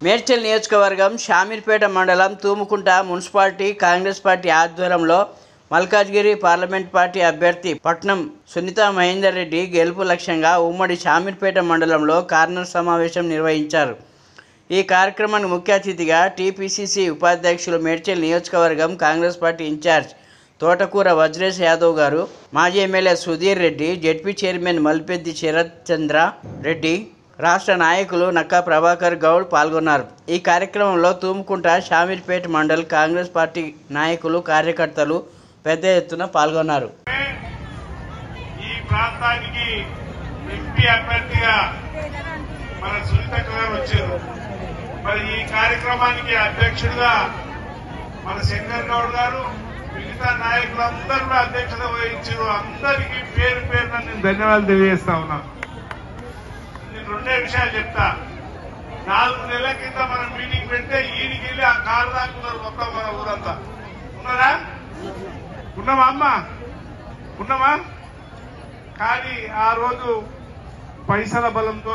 మేడ్చల్ నియోజకవర్గం షామీర్పేట మండలం Thumukunta municipality Congress party ఆధ్వర్యంలో మల్కాజ్గిరి పార్లమెంట్ పార్టీ అభ్యర్థి పట్నం సునీత మహేందర్ రెడ్డి గెలుపు లక్ష్యంగా ఉమ్మడి షామీర్పేట మండలంలో కార్నర్ సమావేశం నిర్వహించారు ఈ కార్యక్రమానికి ముఖ్య అతిథిగా టీపీసీసీ ఉపాధ్యక్షులు మేడ్చల్ నియోజకవర్గం కాంగ్రెస్ పార్టీ ఇన్ఛార్జ్ తోటకూర వజ్రేష్ యాదవ్ గారు మాజీ MLA Sudhir Reddy ZP chairman Malpeddi Sharath Chandra Reddy రాష్ట్ర నాయకులు నక్కా ప్రభాకర్ గౌడ్ పాల్గొన్నారు ఈ కార్యక్రమంలో తూముకుంట షామీర్పేట్ మండల్ కాంగ్రెస్ పార్టీ నాయకులు కార్యకర్తలు పెద్ద ఎత్తున పాల్గొన్నారు ఈ ప్రాంతానికి ఎంపీ అభ్యర్థిగా మన సునీతక్క గారు వచ్చారు మరి ఈ కార్యక్రమానికి అధ్యక్షుడిగా మన శంకర్ గౌడ్ గారు మిగతా నాయకులందరూ కూడా అధ్యక్షత వహించారు అందరికీ పేరు పేరున నేను ధన్యవాదాలు తెలియజేస్తా ఉన్నా నేను రెండే విషయాలు చెప్తా నాలుగు నెలల కింద మనం మీటింగ్ పెడితే ఈయనకి వెళ్ళి ఆ కారు దాకున్నారు మొత్తం మన ఊరంతా ఉన్నారా ఉన్నామా అమ్మ ఉన్నామా కానీ ఆ రోజు పైసల బలంతో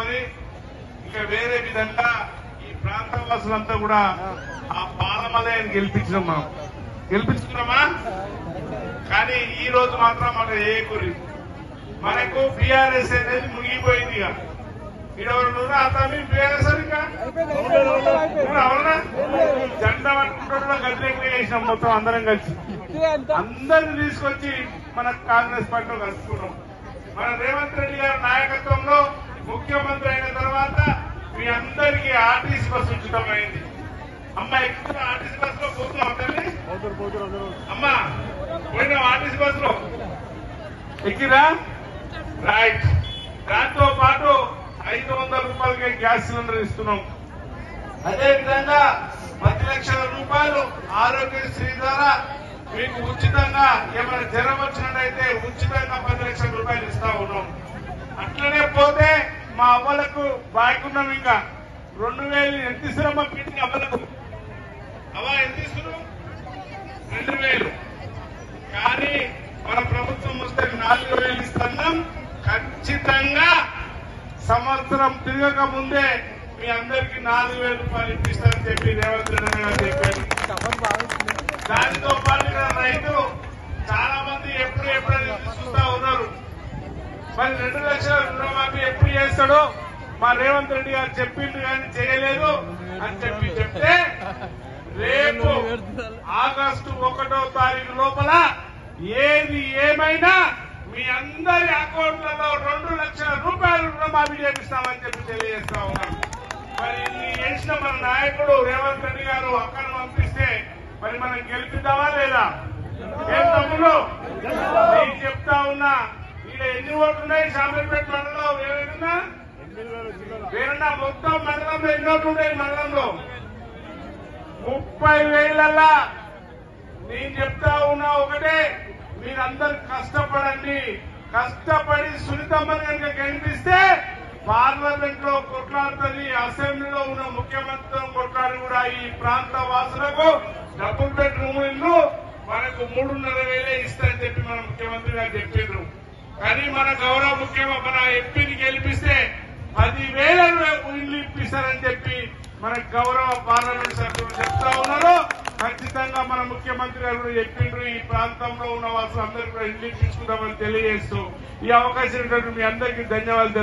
ఇక వేరే విధంగా ఈ ప్రాంత వాసులంతా కూడా ఆ బాలమలయాన్ని గెలిపించినాం మనం గెలిపించుకున్నామా కానీ ఈ రోజు మాత్రం మన ఏ గురి మనకు బీఆర్ఎస్ అనేది ముగిపోయింది ఇక ఇడవరు అతను బీఆర్ఎస్ ఇంకా అవునా? అవునా జెండా పట్టుకుంటూ గద్దె చేసినాం మొత్తం అందరం కలిసి అందరిని తీసుకొచ్చి మన కాంగ్రెస్ పార్టీలో కలుపుకున్నాం మన రేవంత్ రెడ్డి గారి నాయకత్వంలో ముఖ్యమంత్రి అయిన తర్వాత మీ అందరికీ ఆర్టీసీ బస్సు ఉచితమైంది అమ్మ ఎక్కువ ఆర్టీసీ బస్సులో పోతున్నాం తల్లి అమ్మా పోయినా ఆర్టీసీ బస్సులో ఎక్కిరా రైట్ దాంతో పాటు ఐదు వందల రూపాయలకి గ్యాస్ సిలిండర్ ఇస్తున్నాం అదే విధంగా పది లక్షల రూపాయలు ఆరోగ్యశ్రీ ద్వారా మీకు ఉచితంగా ఏమైనా జ్వరం వచ్చినట్టయితే ఉచితంగా పది లక్షల రూపాయలు ఇస్తా ఉన్నాం అట్లనే పోతే మా అవ్వలకు బాగున్నాం ఇంకా రెండు వేలు ఎంత ఇస్తున్నాం మా పీటికి అవ్వలకు అవ్వ ఎంత ఇస్తున్నాం రెండు వేలు కానీ మన ప్రభుత్వం వస్తే నాలుగు వేలు ఇస్తున్నాం ఖచ్చితంగా సంవత్సరం తిరగక ముందే మీ అందరికి నాలుగు వేల రూపాయలు ఇప్పిస్తారని చెప్పి రేవంత్ రెడ్డి గారు చెప్పారు దానితో పాటు ఇక్కడ రైతులు చాలా మంది ఎప్పుడు ఎప్పుడని చూస్తా ఉన్నారు మరి రెండు లక్షల రుణమాఫీ ఎప్పుడు చేస్తాడో మా రేవంత్ రెడ్డి గారు చెప్పిండు కానీ చేయలేదు అని చెప్పి చెప్తే రేపు ఆగస్టు ఒకటో తారీఖు లోపల ఏది ఏమైనా మీ అందరి అకౌంట్లలో రెండు లక్షల రూపాయలు రుణమాఫీ చేపిస్తామని చెప్పి తెలియజేస్తా ఉన్నాం మరి ఇన్ని చేసిన మన నాయకుడు రేవంత్ రెడ్డి గారు అక్కను పంపిస్తే మరి మనం గెలిపిద్దామా లేదా ఏం తమ్ముడు నేను చెప్తా ఉన్నా ఈడ ఎన్ని ఓట్లు ఉన్నాయి శామీర్పేట మండలం ఏమైనా వేరన్నా మొత్తం మండలంలో ఎన్ని ఓట్లు ఉన్నాయి మండలంలో ముప్పై వేలల్లా నేను చెప్తా ఉన్నా ఒకటే మీరందరు కష్టపడండి కష్టపడి సునీతమ్మని కనుక గెలిపిస్తే పార్లమెంట్ లో కొట్లాడుతుంది అసెంబ్లీలో ఉన్న ముఖ్యమంత్రితో కొట్లాడి కూడా ఈ ప్రాంత వాసులకు డబుల్ బెడ్రూమ్ ఇల్లు మనకు మూడున్నర వేలే ఇస్తారని చెప్పి మన ముఖ్యమంత్రి గారు చెప్పిండ్రు కానీ మన గౌరవ ముఖ్యమంత్రి మన ఎంపీని గెలిపిస్తే పదివేల ఇల్లు ఇప్పిస్తారని చెప్పి మన గౌరవ పార్లమెంట్ సభ్యులు చెప్తా ఉన్నారు ఖచ్చితంగా మన ముఖ్యమంత్రి గారు కూడా చెప్పిండ్రు ఈ ప్రాంతంలో ఉన్న వాసులు అందరూ కూడా ఇల్లు ఇప్పించుకుందామని తెలియజేస్తూ ఈ అవకాశం ఇచ్చినటువంటి మీ అందరికీ ధన్యవాదాలు